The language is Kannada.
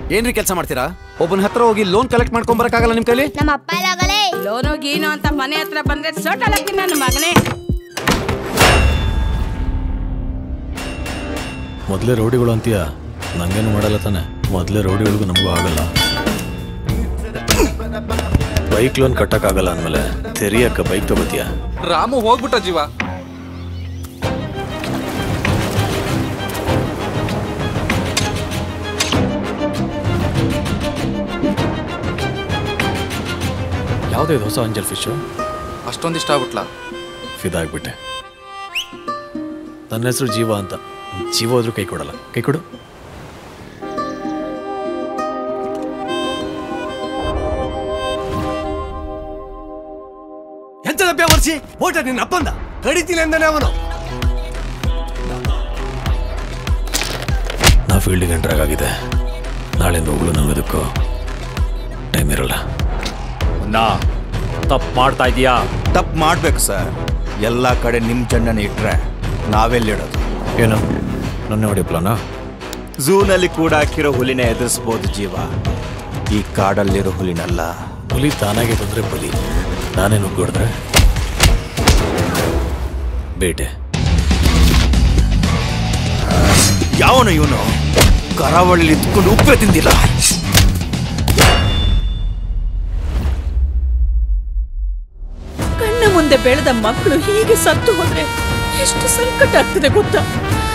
ಏನ್ರಿ ಕೆಲಸ ಮಾಡ್ತೀರಾ ಒಬ್ಬನ ಹತ್ರ ಹೋಗಿ ಲೋನ್ ಕಲೆಕ್ಟ್ ಮಾಡ್ಕೊಂಡ್ ಬರಕ್ಕಾಗಲ್ಲ ನಿಮ್ ಕೈಲಿ ನಮ್ಮ ಅಪ್ಪ ಎಲ್ಲಾಗಲೇ ಲೋನು ಗೀನು ಅಂತ ಮನೆ ಹತ್ರ ಬಂದ್ರೆ ಸೋಟಲಕ್ಕಿ ನನ್ನ ಮಗನೇ ಮೊದಲೇ ರೌಡಿಗಳು ಅಂತೀಯ ನಂಗೇನು ಮಾಡಲ್ಲ ತಾನೆ ಮೊದಲೇ ರೌಡಿಗಳಿಗೂ ನಮಗೂ ಆಗಲ್ಲ ಬೈಕ್ ಲೋನ್ ಕಟ್ಟಕ್ಕಾಗಲ್ಲ ಅಂದಮೇಲೆ ತೆರಿಯಕ್ಕ ಬೈಕ್ ತಗೋತೀಯ ರಾಮು ಹೋಗ್ಬಿಟ್ಟ ಜೀವ ಯಾವುದೇ ಹೊಸ ಅಂಜಲ್ ಫಿಶು ಅಷ್ಟೊಂದು ಇಷ್ಟ ಆಗ್ಬಿಟ್ಲಾ ಫಿದಾಗ್ಬಿಟ್ಟೆ ನನ್ನ ಹೆಸರು ಜೀವ ಅಂತ ಜೀವ ಹೋದ್ರೂ ಕೈ ಕೊಡಲ್ಲ ಕೈ ಕೊಡು ಎಂತದಪ್ಪ ವರ್ಷಿ ಓಟ ನಿನ್ನ ಅಪ್ಪಂದ ಕಡಿತೀನಿ ಅಂದಾನೆ ಅವನು ನಾ ಫೀಲ್ಡಿಗೆ ಎಂಟ್ರಾಗ್ ಆಗಿದೆ ನಾಳೆಯಿಂದ ಹೋಗ್ಲು ನಂಗೋದಕ್ಕೂ ಟೈಮ್ ಇರಲ್ಲ ನಾ ತಪ್ಪು ಮಾಡ್ತಾ ಇದೀಯಾ ತಪ್ಪು ಮಾಡ್ಬೇಕು ಸರ್ ಎಲ್ಲ ಕಡೆ ನಿಮ್ಮ ಚೆಂಡನ ಇಟ್ರೆ ನಾವೆಲ್ಲಿಡೋದು ಏನು ನನ್ನ ಹೊಡೆಯೋ ಪ್ಲಾನಾ ಝೂನಲ್ಲಿ ಕೂಡ ಹಾಕಿರೋ ಹುಲಿನ ಎದುರಿಸ್ಬೋದು ಜೀವ ಈ ಕಾಡಲ್ಲಿರೋ ಹುಲಿನಲ್ಲ ಹುಲಿ ತಾನಾಗೆ ಬಂದ್ರೆ ಬಲಿ ನಾನೇ ನುಗ್ಗಿಡಿದ್ರೆ ಬೇಟೆ ಯಾವನು ಇವನು ಕರಾವಳಿಲಿ ಇದ್ಕೊಂಡು ಉಪ್ಪೆ ತಿಂದಿಲ್ಲ ಕಣ್ಣ ಮುಂದೆ ಬೆಳೆದ ಮಕ್ಕಳು ಹೀಗೆ ಸತ್ತು ಹೋದ್ರೆ ಎಷ್ಟು ಸಂಕಟ ಆಗ್ತದೆ ಗೊತ್ತಾ